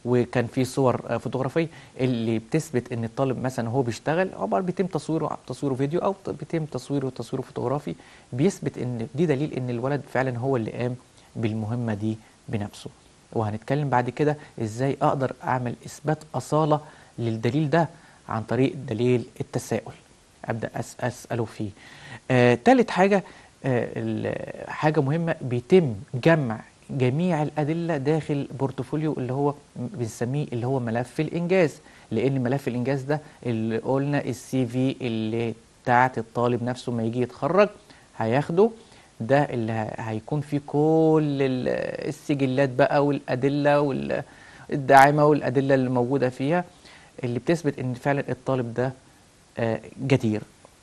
وكان في صور آه، فوتوغرافيه اللي بتثبت ان الطالب مثلا هو بيشتغل عباره بيتم تصويره تصويره فيديو او بيتم تصويره تصويره فوتوغرافي بيثبت ان دي دليل ان الولد فعلا هو اللي قام بالمهمه دي بنفسه وهنتكلم بعد كده ازاي اقدر اعمل اثبات اصاله للدليل ده عن طريق دليل التساؤل ابدا أس اساله فيه آه، تالت حاجه آه، ال- حاجه مهمه بيتم جمع جميع الادله داخل بورتفوليو اللي هو بنسميه اللي هو ملف الانجاز لان ملف الانجاز ده اللي قلنا السي في اللي بتاعت الطالب نفسه ما يجي يتخرج هياخده ده اللي ه- هيكون فيه كل ال- السجلات بقى والادله والداعمه والادله اللي موجوده فيها اللي بتثبت ان فعلا الطالب ده آه، جدير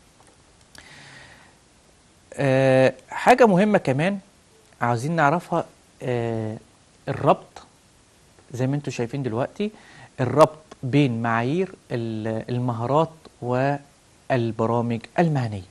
آه، حاجة مهمة كمان عاوزين نعرفها آه، الربط زي ما انتم شايفين دلوقتي الربط بين معايير ال- المهارات والبرامج المهنية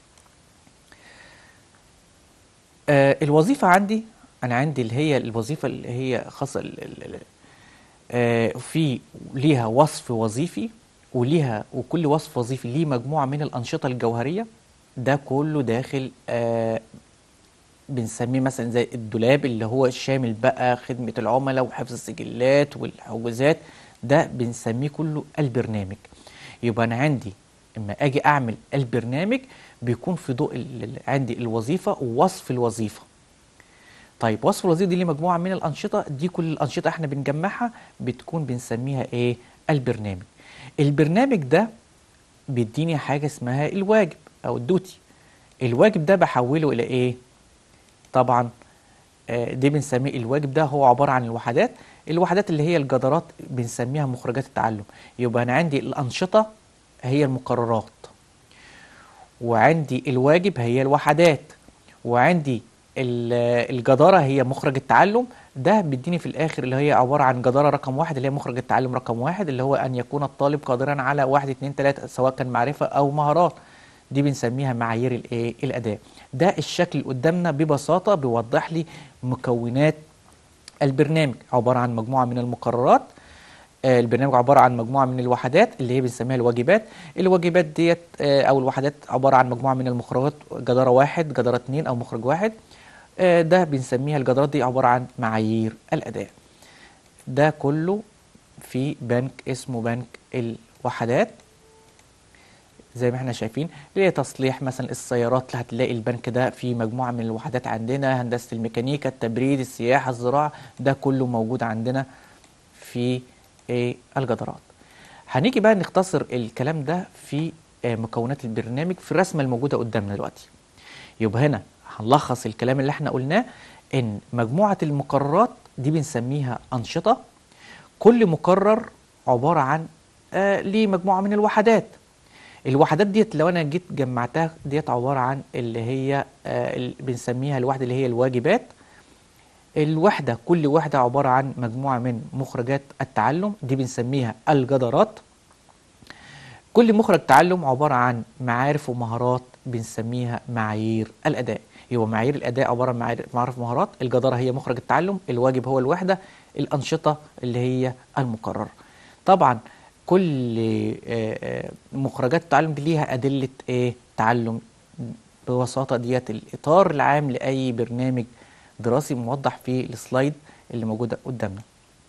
آه، الوظيفة عندي أنا عندي اللي هي الوظيفة اللي هي خاصة ال- ال- ال- آه، في ليها وصف وظيفي وليها وكل وصف وظيفي ليه مجموعة من الأنشطة الجوهرية ده كله داخل آه، بنسميه مثلا زي الدولاب اللي هو شامل بقى خدمة العملاء وحفظ السجلات والحجوزات ده بنسميه كله البرنامج يبقى أنا عندي اما أجي أعمل البرنامج بيكون في ضوء ال- ال- عندي الوظيفة ووصف الوظيفة طيب وصف الوظيفه دي ليه مجموعه من الانشطه دي كل الانشطه احنا بنجمعها بتكون بنسميها ايه البرنامج البرنامج ده بيديني حاجه اسمها الواجب او الدوتي الواجب ده بحوله الى ايه طبعا آه، دي بنسميه الواجب ده هو عباره عن الوحدات الوحدات اللي هي الجدارات بنسميها مخرجات التعلم يبقى انا عندي الانشطه هي المقررات وعندي الواجب هي الوحدات وعندي ال- الجدارة هي مخرج التعلم ده بيديني في الآخر اللي هي عبارة عن جدارة رقم واحد اللي هي مخرج التعلم رقم واحد اللي هو أن يكون الطالب قادرا على واحد اتنين تلاتة سواء كان معرفة أو مهارات دي بنسميها معايير الإيه الأداء ده الشكل اللي قدامنا ببساطة بيوضح لي مكونات البرنامج عبارة عن مجموعة من المقررات آه، البرنامج عبارة عن مجموعة من الوحدات اللي هي بنسميها الواجبات الواجبات ديت آه، أو الوحدات عبارة عن مجموعة من المخرجات جدارة واحد جدارة اتنين أو مخرج واحد آه، ده بنسميها الجدارات دي عبارة عن معايير الأداء ده كله في بنك اسمه بنك الوحدات زي ما احنا شايفين اللي هي تصليح مثلا السيارات هتلاقي البنك ده في مجموعة من الوحدات عندنا هندسة الميكانيكا التبريد السياحة الزراعة ده كله موجود عندنا في ايه الجدارات هنيجي بقى نختصر الكلام ده في آه، مكونات البرنامج في الرسمة الموجودة قدامنا دلوقتي يبقى هنا هنلخص الكلام اللي احنا قلناه ان مجموعة المقررات دي بنسميها أنشطة كل مقرر عبارة عن آه ليه مجموعة من الوحدات الوحدات ديت لو انا جيت جمعتها ديت عبارة عن اللي هي آه اللي بنسميها الوحدة اللي هي الواجبات الوحدة كل وحدة عبارة عن مجموعة من مخرجات التعلم دي بنسميها الجدارات كل مخرج تعلم عبارة عن معارف ومهارات بنسميها معايير الأداء يبقى معايير الأداء عبارة عن معايير- معارف ومهارات الجدارة هي مخرج التعلم الواجب هو الوحدة الأنشطة اللي هي المقرر طبعا كل آه، آه، مخرجات التعلم دي ليها أدلة إيه تعلم ببساطة ديت الإطار العام لأي برنامج دراسي موضح في السلايد اللي موجودة قدامنا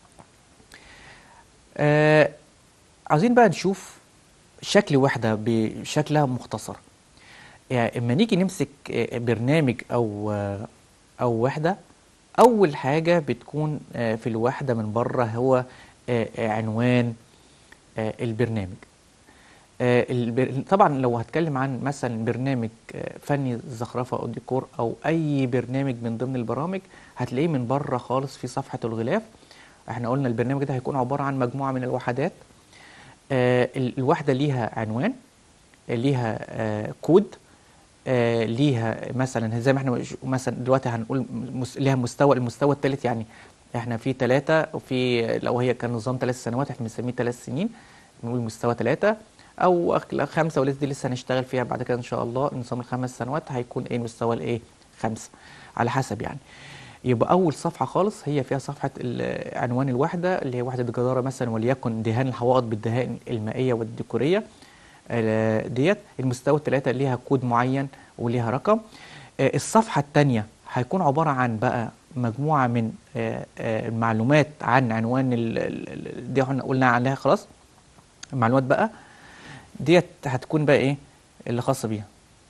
آه عاوزين بقى نشوف شكل وحدة بشكلها مختصر يعني اما نيجي نمسك آه، برنامج او آه، او وحدة اول حاجة بتكون آه، في الوحدة من بره هو آه، آه، عنوان آه، البرنامج آه، البر... طبعا لو هتكلم عن مثلا برنامج آه، فني زخرفه او ديكور او اي برنامج من ضمن البرامج هتلاقيه من بره خالص في صفحه الغلاف احنا قلنا البرنامج ده هيكون عباره عن مجموعه من الوحدات آه، ال- الوحده ليها عنوان آه، ليها آه، كود آه، ليها مثلا زي ما احنا مش- مثلا دلوقتي هنقول مس- ليها مستوى المستوى الثالث يعني احنا في ثلاثة وفي لو هي كان نظام ثلاث سنوات احنا بنسميه ثلاث سنين بنقول مستوى ثلاثة او أخ- خمسة ولسه دي لسه هنشتغل فيها بعد كده ان شاء الله نظام الخمس سنوات هيكون ايه المستوى الايه خمسة على حسب يعني يبقى اول صفحه خالص هي فيها صفحه ال- عنوان الوحده اللي هي وحده الجداره مثلا وليكن دهان الحوائط بالدهان المائيه والديكوريه آه، ديت المستوى الثلاثه ليها كود معين وليها رقم آه، الصفحه الثانيه هيكون عباره عن بقى مجموعه من آه، آه، المعلومات عن عنوان ال- ال- ال- دي احنا قلنا عليها خلاص المعلومات بقى ديت هتكون بقى ايه اللي خاصه بيها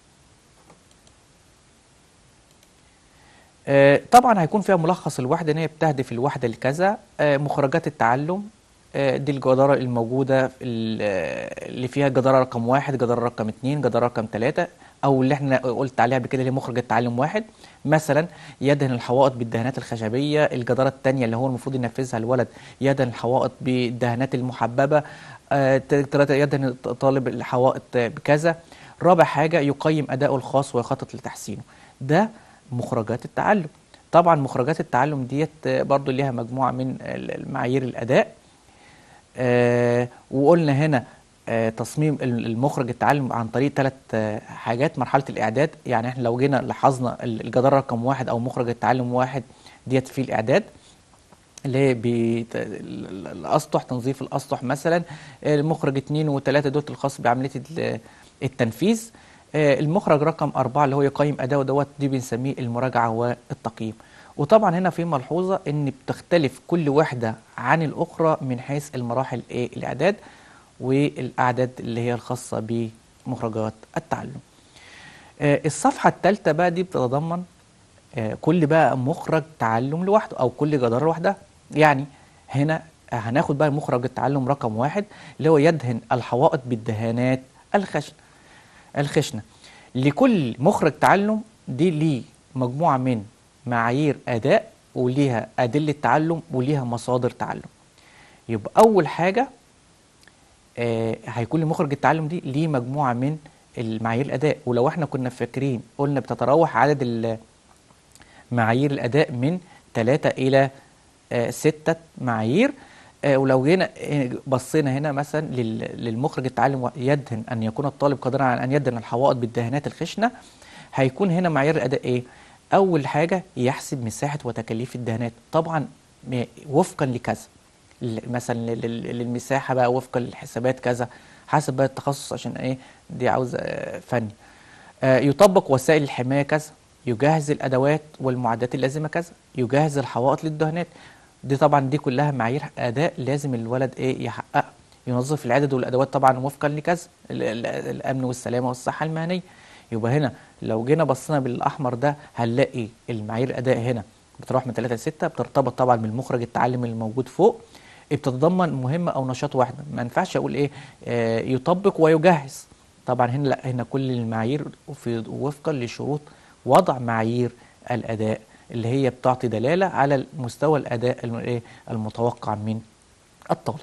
آه، طبعا هيكون فيها ملخص الوحده ان هي بتهدف الوحده لكذا آه، مخرجات التعلم آه، دي الجداره الموجوده في ال- آه، اللي فيها جداره رقم واحد جداره رقم اتنين جداره رقم ثلاثه او اللي احنا قلت عليها بكده اللي هي مخرج التعلم واحد مثلا يدهن الحوائط بالدهانات الخشبيه الجداره الثانيه اللي هو المفروض ينفذها الولد يدهن الحوائط بالدهانات المحببه آه، ثلاثه يدهن الطالب الحوائط آه، بكذا رابع حاجه يقيم اداؤه الخاص ويخطط لتحسينه ده مخرجات التعلم طبعا مخرجات التعلم ديت آه، برضو ليها مجموعه من ال- المعايير الاداء آه وقلنا هنا آه تصميم ال- المخرج التعلم عن طريق ثلاث آه حاجات مرحله الاعداد يعني احنا لو جينا لاحظنا ال- الجدار رقم واحد او مخرج التعلم واحد ديت في الاعداد اللي هي بت- ال- ال- الاسطح تنظيف الاسطح مثلا المخرج اتنين وتلاته دول الخاص بعمليه ال- التنفيذ آه، المخرج رقم أربعة اللي هو يقيم أداء دوت دي بنسميه المراجعة والتقييم وطبعا هنا في ملحوظة إن بتختلف كل وحدة عن الأخرى من حيث المراحل إيه الإعداد والأعداد اللي هي الخاصة بمخرجات التعلم آه، الصفحة الثالثة بقى دي بتتضمن آه، كل بقى مخرج تعلم لوحده أو كل جدار لوحدها يعني هنا هناخد بقى مخرج التعلم رقم واحد اللي هو يدهن الحوائط بالدهانات الخشن الخشنة لكل مخرج تعلم دي ليه مجموعة من معايير أداء وليها أدلة تعلم وليها مصادر تعلم يبقى أول حاجة آه هيكون لمخرج التعلم دي ليه مجموعة من المعايير الأداء ولو احنا كنا فاكرين قلنا بتتراوح عدد ال- معايير الأداء من ثلاثة إلى آه، ستة معايير آه، ولو جينا آه، بصينا هنا مثلا لل- للمخرج التعلم يدهن أن يكون الطالب قادرا على أن يدهن الحوائط بالدهانات الخشنة هيكون هنا معايير الأداء إيه؟ أول حاجة يحسب مساحة وتكاليف الدهانات طبعا م- وفقا لكذا ل- مثلا لل- لل- للمساحة بقى وفقا للحسابات كذا حسب بقى التخصص عشان إيه دي عاوزة آه، فني آه، يطبق وسائل الحماية كذا يجهز الأدوات والمعدات اللازمة كذا يجهز الحوائط للدهانات دي طبعا دي كلها معايير أداء لازم الولد إيه يحققها ينظف العدد والأدوات طبعا وفقا لكذا ال- ال- الأمن والسلامة والصحة المهنية يبقى هنا لو جينا بصينا بالأحمر ده هنلاقي المعايير الأداء هنا بتروح من 3 ل 6 بترتبط طبعا بالمخرج التعلم الموجود فوق بتتضمن مهمة أو نشاط واحدة ما ينفعش أقول إيه آه يطبق ويجهز طبعا هنا لا هنا كل المعايير في وفقا لشروط وضع معايير الاداء اللي هي بتعطي دلاله على مستوى الاداء الم- إيه المتوقع من الطالب.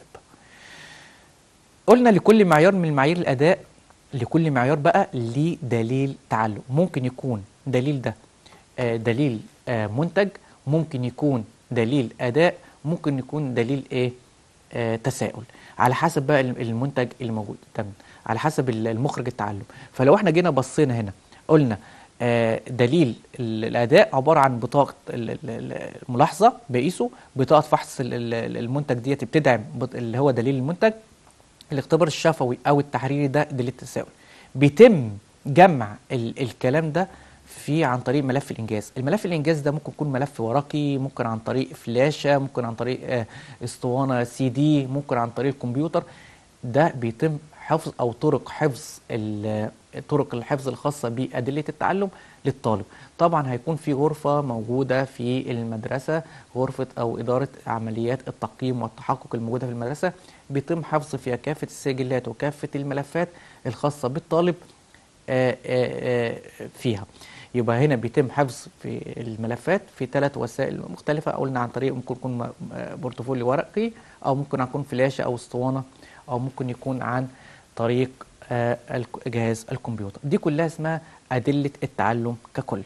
قلنا لكل معيار من معايير الاداء لكل معيار بقى ليه دليل تعلم ممكن يكون دليل ده آه، دليل آه، منتج ممكن يكون دليل اداء ممكن يكون دليل ايه آه، تساؤل على حسب بقى الم- المنتج اللي موجود قدامنا على حسب ال- المخرج التعلم فلو احنا جينا بصينا هنا قلنا آه، دليل ال- الاداء عباره عن بطاقه ال- ال- ال- الملاحظه بقيسه بطاقه فحص ال- ال- المنتج ديت بتدعم بط- اللي هو دليل المنتج الاختبار الشفوي او التحريري ده دليل التساؤل بيتم جمع ال الكلام ده في عن طريق ملف الانجاز الملف الانجاز ده ممكن يكون ملف ورقي ممكن عن طريق فلاشه ممكن عن طريق آه، اسطوانه سي دي ممكن عن طريق الكمبيوتر ده بيتم حفظ او طرق حفظ ال- طرق الحفظ الخاصه بادله التعلم للطالب طبعا هيكون في غرفه موجوده في المدرسه غرفه او اداره عمليات التقييم والتحقق الموجوده في المدرسه بيتم حفظ فيها كافه السجلات وكافه الملفات الخاصه بالطالب آه، آه، آه، فيها يبقى هنا بيتم حفظ في الملفات في ثلاث وسائل مختلفة قلنا عن طريق ممكن يكون م- آه، بورتفوليو ورقي أو ممكن يكون فلاشة أو اسطوانة أو ممكن يكون عن طريق آه، الك- جهاز الكمبيوتر دي كلها اسمها أدلة التعلم ككل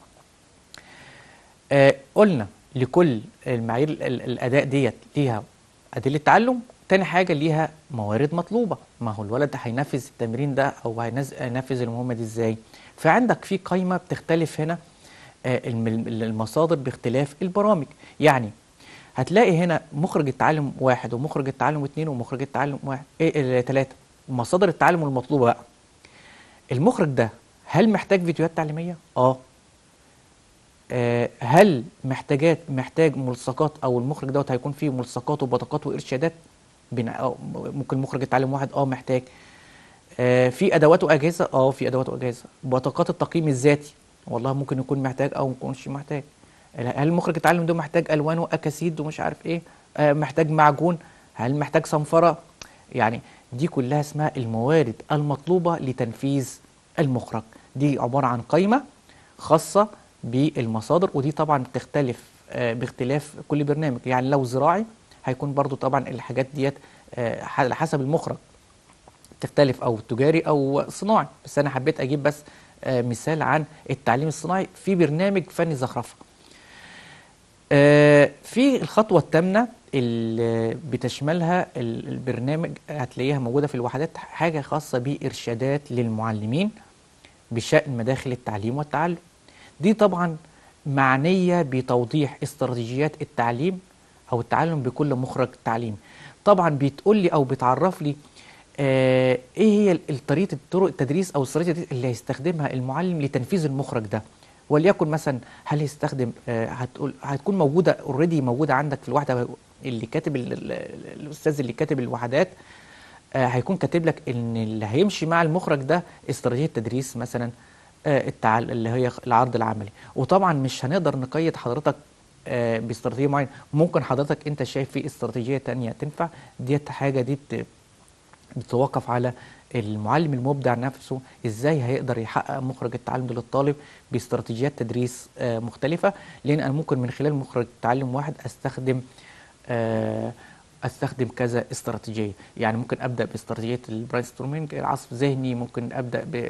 آه، قلنا لكل المعايير ال- ال- الاداء ديت ليها ادله تعلم تاني حاجه ليها موارد مطلوبه ما هو الولد هينفذ التمرين ده او هينز- هينفذ المهمه دي ازاي فعندك في قائمه بتختلف هنا آه، الم- المصادر باختلاف البرامج يعني هتلاقي هنا مخرج التعلم واحد ومخرج التعلم اتنين ومخرج التعلم واحد ايه ثلاثة مصادر التعلم المطلوبة بقى المخرج ده هل محتاج فيديوهات تعليمية؟ اه آه، هل محتاجات محتاج ملصقات او المخرج دوت هيكون فيه ملصقات وبطاقات وارشادات بين أو ممكن مخرج التعلم واحد اه محتاج آه، في ادوات واجهزه اه في ادوات واجهزه بطاقات التقييم الذاتي والله ممكن يكون محتاج او ما يكونش محتاج هل مخرج التعلم ده محتاج الوان واكاسيد ومش عارف ايه آه، محتاج معجون هل محتاج صنفره يعني دي كلها اسمها الموارد المطلوبه لتنفيذ المخرج دي عباره عن قائمه خاصه بالمصادر ودي طبعا بتختلف آه، باختلاف كل برنامج يعني لو زراعي هيكون برضو طبعا الحاجات ديت آه، على حسب المخرج تختلف او تجاري او صناعي بس انا حبيت اجيب بس آه، مثال عن التعليم الصناعي في برنامج فني زخرفه آه، في الخطوه الثامنه اللي بتشملها ال- البرنامج هتلاقيها موجوده في الوحدات حاجه خاصه بارشادات للمعلمين بشان مداخل التعليم والتعلم دي طبعا معنيه بتوضيح استراتيجيات التعليم او التعلم بكل مخرج تعليمي طبعا بتقول لي او بتعرف لي آه ايه هي ال- الطريقه الطرق التدريس او الاستراتيجيه اللي هيستخدمها المعلم لتنفيذ المخرج ده وليكن مثلا هل يستخدم آه هتقول هتكون موجوده اوريدي موجوده عندك في الوحده اللي كاتب ال- ال- ال- الاستاذ اللي كاتب الوحدات آه هيكون كاتب لك ان اللي هيمشي مع المخرج ده استراتيجيه تدريس مثلا آه التعال اللي هي العرض العملي وطبعا مش هنقدر نقيد حضرتك آه باستراتيجيه معينه ممكن حضرتك انت شايف في استراتيجيه تانية تنفع ديت حاجه دي بت- بتتوقف على المعلم المبدع نفسه ازاي هيقدر يحقق مخرج التعلم ده للطالب باستراتيجيات تدريس آه، مختلفه لان انا ممكن من خلال مخرج تعلم واحد استخدم آه، استخدم كذا استراتيجيه يعني ممكن ابدا باستراتيجيه البراين ستورمينج العصف الذهني ممكن ابدا ب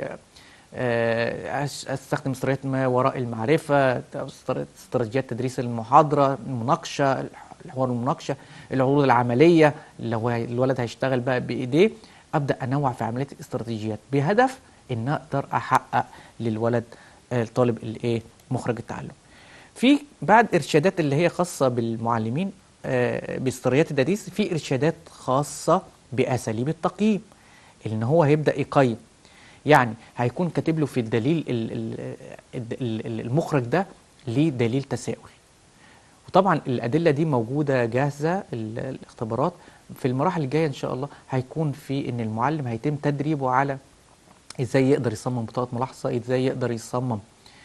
آه، أش- استخدم استراتيجيات ما وراء المعرفه استر- استراتيجيات تدريس المحاضره المناقشه الحوار المناقشه العروض العمليه لو هي- الولد هيشتغل بقى بايديه ابدا انوع في عمليه الاستراتيجيات بهدف ان اقدر احقق للولد آه، الطالب الايه مخرج التعلم في بعد ارشادات اللي هي خاصه بالمعلمين آه، باستراتيجيات التدريس في ارشادات خاصه باساليب التقييم ان هو هيبدا يقيم يعني هيكون كاتب له في الدليل ال- ال- ال- ال- المخرج ده ليه دليل تساؤل وطبعا الادله دي موجوده جاهزه ال- الاختبارات في المراحل الجايه ان شاء الله هيكون في ان المعلم هيتم تدريبه على ازاي يقدر يصمم بطاقه ملاحظه ازاي يقدر يصمم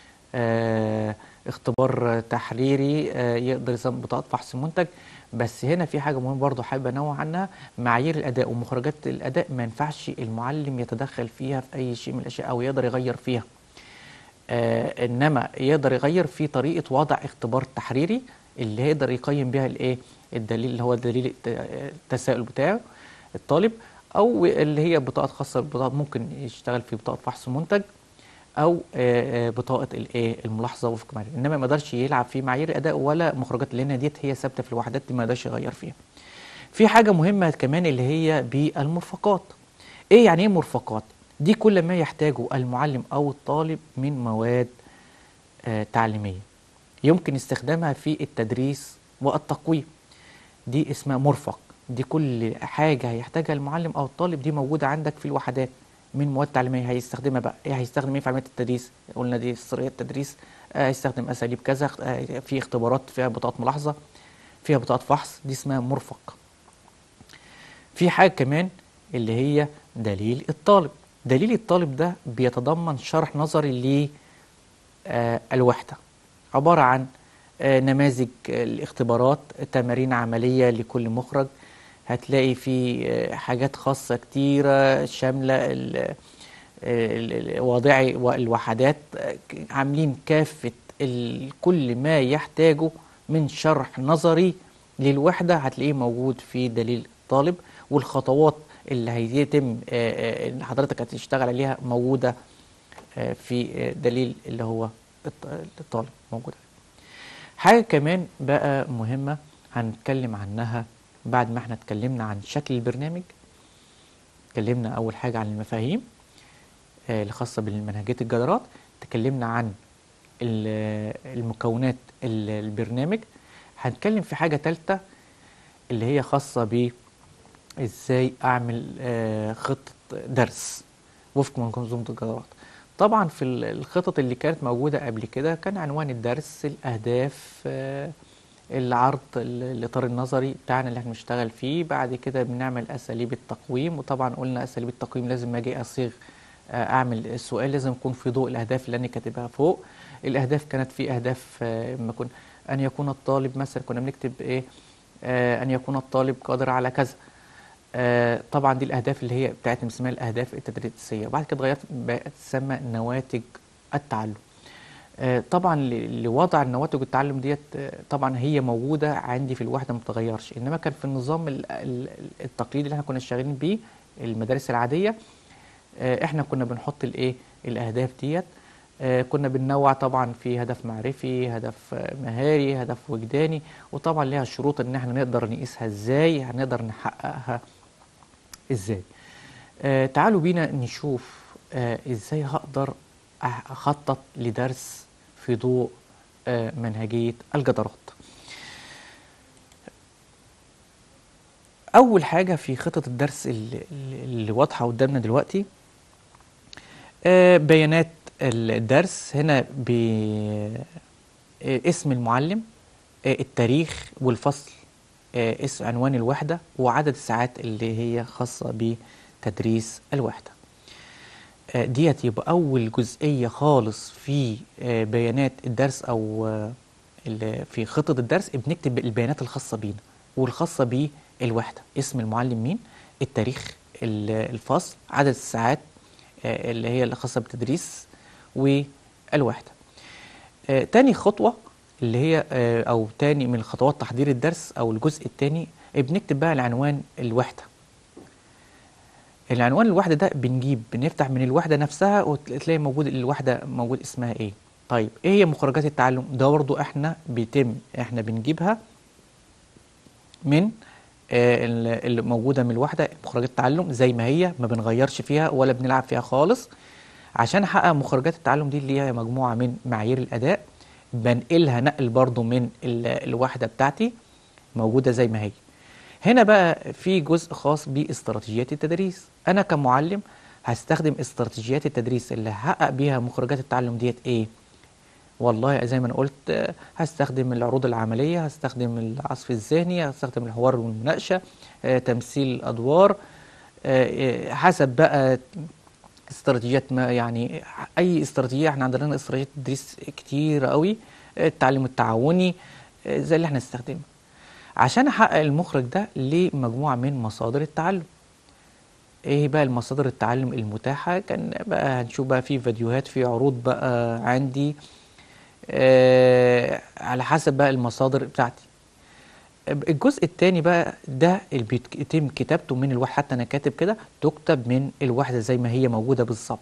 آه اختبار تحريري آه يقدر يصمم بطاقه فحص منتج بس هنا في حاجه مهمه برضه حابب انوه عنها معايير الاداء ومخرجات الاداء ما ينفعش المعلم يتدخل فيها في اي شيء من الاشياء او يقدر يغير فيها آه انما يقدر يغير في طريقه وضع اختبار تحريري اللي يقدر يقيم بها الايه الدليل اللي هو دليل الت- التساؤل بتاعه الطالب او اللي هي بطاقه خاصه ببطاقه ممكن يشتغل في بطاقه فحص منتج او آه، آه، بطاقه الايه الملاحظه وفق معايير انما ما يقدرش يلعب في معايير الاداء ولا مخرجات لان ديت هي ثابته في الوحدات دي ما يقدرش يغير فيها في حاجه مهمه كمان اللي هي بالمرفقات ايه يعني ايه مرفقات دي كل ما يحتاجه المعلم او الطالب من مواد آه، تعليميه يمكن استخدامها في التدريس والتقويم دي اسمها مرفق دي كل حاجة هيحتاجها المعلم أو الطالب دي موجودة عندك في الوحدات من مواد تعليمية هيستخدمها بقى إيه هيستخدم إيه في عملية التدريس قلنا دي استراتيجية تدريس آه، هيستخدم أساليب كذا آه، في اختبارات فيها بطاقات ملاحظة فيها بطاقات فحص دي اسمها مرفق في حاجة كمان اللي هي دليل الطالب دليل الطالب ده بيتضمن شرح نظري للوحدة عبارة عن آه، نماذج آه، الاختبارات تمارين عملية لكل مخرج هتلاقي في آه، حاجات خاصة كتيرة شاملة ال- ال- ال- واضعي والوحدات آه، ك- عاملين كافة ال- كل ما يحتاجه من شرح نظري للوحدة هتلاقيه موجود في دليل الطالب والخطوات اللي هيتم آه، آه، اللي حضرتك هتشتغل عليها موجودة آه، في آه، دليل اللي هو الط- الطالب موجود حاجة كمان بقى مهمة هنتكلم عنها بعد ما احنا اتكلمنا عن شكل البرنامج اتكلمنا أول حاجة عن المفاهيم آه، الخاصة بالمنهجية الجدارات تكلمنا عن ال- المكونات ال- البرنامج هنتكلم في حاجة تالتة اللي هي خاصة ب ازاي اعمل آه، خطة درس وفق منظومة الجدارات طبعا في ال- الخطط اللي كانت موجودة قبل كده كان عنوان الدرس الأهداف آه، العرض ال- الإطار النظري بتاعنا اللي احنا بنشتغل فيه بعد كده بنعمل أساليب التقويم وطبعا قلنا أساليب التقويم لازم ما أجي أصيغ آه، أعمل السؤال لازم يكون في ضوء الأهداف اللي أنا كاتبها فوق الأهداف كانت في أهداف آه، ما كن أن يكون الطالب مثلا كنا بنكتب إيه آه، أن يكون الطالب قادر على كذا آه، طبعا دي الاهداف اللي هي بتاعتنا بنسميها الاهداف التدريسيه وبعد كده اتغيرت بقت تسمى نواتج التعلم آه، طبعا ل- لوضع النواتج التعلم ديت آه، طبعا هي موجوده عندي في الوحده ما بتتغيرش انما كان في النظام ال- ال- التقليدي اللي احنا كنا شغالين بيه المدارس العاديه آه، احنا كنا بنحط الايه الاهداف ديت آه، كنا بننوع طبعا في هدف معرفي هدف آه، مهاري هدف وجداني وطبعا ليها شروط ان احنا نقدر نقيسها ازاي هنقدر نحققها ازاي آه تعالوا بينا نشوف آه ازاي هقدر أح- اخطط لدرس في ضوء آه منهجية الجدارات اول حاجة في خطة الدرس اللي, اللي واضحة قدامنا دلوقتي آه بيانات الدرس هنا باسم المعلم آه التاريخ والفصل آه، اسم عنوان الوحدة وعدد الساعات اللي هي خاصة بتدريس الوحدة آه، ديت يبقى أول جزئية خالص في آه، بيانات الدرس أو آه، ال- في خطة الدرس بنكتب البيانات الخاصة بينا والخاصة بالوحدة اسم المعلم مين التاريخ ال- الفصل عدد الساعات آه، اللي هي اللي خاصة بالتدريس والوحدة آه، تاني خطوة اللي هي آه، أو تاني من خطوات تحضير الدرس أو الجزء التاني آه، بنكتب بقى العنوان الوحدة العنوان الوحدة ده بنجيب بنفتح من الوحدة نفسها وتلاقي موجود الوحدة موجود اسمها ايه طيب ايه هي مخرجات التعلم ده برضو احنا بيتم احنا بنجيبها من آه، ال- اللي موجودة من الوحدة مخرجات التعلم زي ما هي ما بنغيرش فيها ولا بنلعب فيها خالص عشان احقق مخرجات التعلم دي اللي هي مجموعة من معايير الأداء بنقلها نقل برضو من ال- الوحدة بتاعتي موجودة زي ما هي هنا بقى في جزء خاص باستراتيجيات التدريس انا كمعلم هستخدم استراتيجيات التدريس اللي هحقق بيها مخرجات التعلم ديت ايه والله زي ما انا قلت آه، هستخدم العروض العمليه هستخدم العصف الذهني هستخدم الحوار والمناقشه آه، تمثيل الادوار آه، آه، حسب بقى استراتيجيات ما يعني اي استراتيجيه احنا عندنا استراتيجيات تدريس كتير قوي آه، التعلم التعاوني آه، زي اللي احنا نستخدمه عشان احقق المخرج ده لمجموعه من مصادر التعلم ايه بقى المصادر التعلم المتاحه كان بقى هنشوف بقى في فيديوهات في عروض بقى عندي آه على حسب بقى المصادر بتاعتي الجزء الثاني بقى ده اللي بيتم كتابته من الوحده حتى انا كاتب كده تكتب من الوحده زي ما هي موجوده بالظبط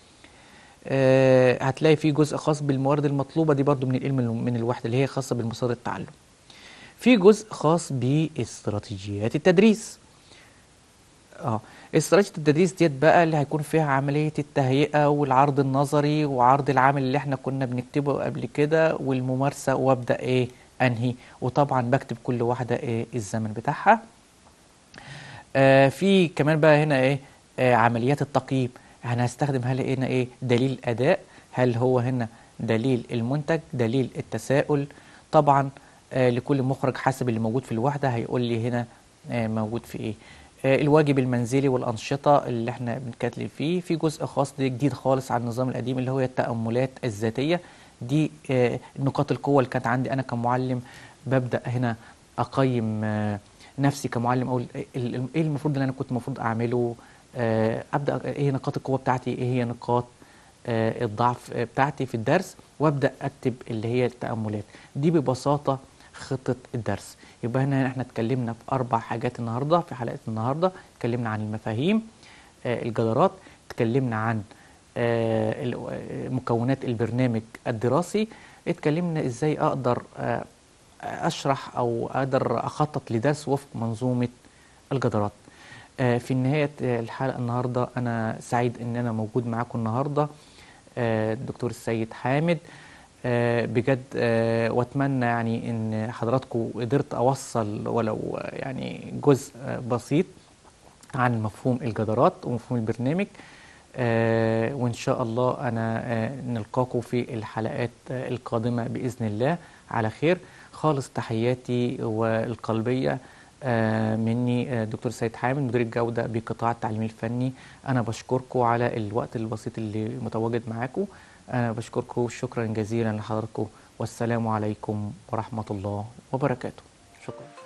آه هتلاقي في جزء خاص بالموارد المطلوبه دي برضو من العلم من الوحده اللي هي خاصه بالمصادر التعلم في جزء خاص باستراتيجيات التدريس اه استراتيجية التدريس ديت بقى اللي هيكون فيها عملية التهيئة والعرض النظري وعرض العمل اللي احنا كنا بنكتبه قبل كده والممارسة وابدأ ايه انهي وطبعا بكتب كل واحدة ايه الزمن بتاعها آه في كمان بقى هنا ايه آه عمليات التقييم انا هستخدم هل هنا ايه دليل اداء هل هو هنا دليل المنتج دليل التساؤل طبعا آه لكل مخرج حسب اللي موجود في الوحدة هيقول لي هنا آه موجود في ايه آه الواجب المنزلي والأنشطة اللي احنا بنتكلم فيه في جزء خاص ده جديد خالص عن النظام القديم اللي هو التأملات الذاتية دي آه نقاط القوة اللي كانت عندي أنا كمعلم ببدأ هنا أقيم آه نفسي كمعلم أقول إيه ال- إيه المفروض اللي أنا كنت المفروض أعمله آه أبدأ إيه نقاط القوة بتاعتي إيه هي نقاط آه الضعف آه، بتاعتي في الدرس وابدا اكتب اللي هي التاملات دي ببساطه خطه الدرس يبقى هنا احنا اتكلمنا في اربع حاجات النهارده في حلقه النهارده اتكلمنا عن المفاهيم آه الجدارات اتكلمنا عن آه ال- آه، مكونات البرنامج الدراسي اتكلمنا ازاي اقدر آه اشرح او اقدر اخطط لدرس وفق منظومه الجدارات آه، في نهاية آه، الحلقة النهاردة أنا سعيد إن أنا موجود معاكم النهاردة آه، الدكتور السيد حامد آه، بجد آه، واتمنى يعني ان حضراتكم قدرت اوصل ولو آه، يعني جزء آه، بسيط عن مفهوم الجدارات ومفهوم البرنامج آه، وإن شاء الله أنا آه، نلقاكم في الحلقات آه، القادمة بإذن الله على خير خالص تحياتي والقلبية آه، مني آه، دكتور سيد حامد مدير الجودة بقطاع التعليم الفني أنا بشكركم على الوقت البسيط اللي متواجد معاكم أنا بشكركم شكرا جزيلا لحضراتكم والسلام عليكم ورحمة الله وبركاته شكرا